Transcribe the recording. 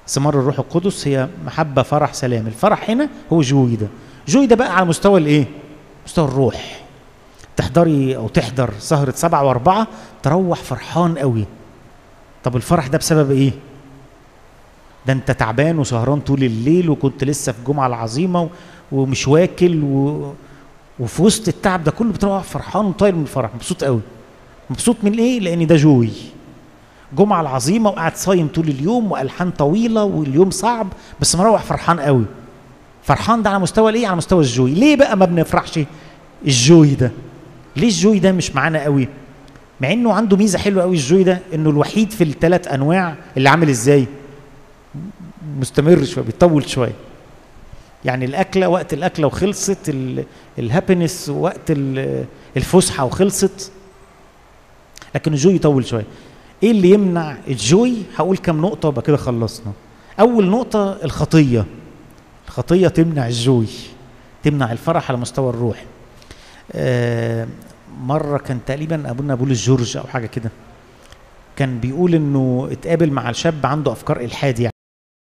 ثمار الروح القدس هي محبة فرح سلام الفرح هنا هو جوي ده جوي ده بقى على مستوى الايه مستوى الروح تحضري او تحضر سهرة سبعة واربعة تروح فرحان قوي طب الفرح ده بسبب ايه ده انت تعبان وسهران طول الليل وكنت لسه في الجمعة العظيمة و... ومش واكل و... وفي وسط التعب ده كله بتروح فرحان وطاير من الفرح مبسوط قوي مبسوط من ايه لان ده جوي جمعة العظيمة وقاعد صايم طول اليوم والحان طويلة واليوم صعب بس مروح فرحان قوي فرحان ده على مستوى الايه على مستوى الجوي ليه بقى ما بنفرحش الجوي ده ليه الجوي ده مش معانا قوي مع انه عنده ميزه حلوه قوي الجوي ده انه الوحيد في الثلاث انواع اللي عامل ازاي مستمر شويه بيطول شويه يعني الاكله وقت الاكله وخلصت الهابينس وقت الفسحه وخلصت لكن الجوي يطول شويه ايه اللي يمنع الجوي هقول كام نقطه وبقى كده خلصنا اول نقطه الخطيه الخطيه تمنع الجوي تمنع الفرح على مستوى الروح آه مره كان تقريبا ابونا بولس جورج او حاجه كده كان بيقول انه اتقابل مع الشاب عنده افكار الحاد يعني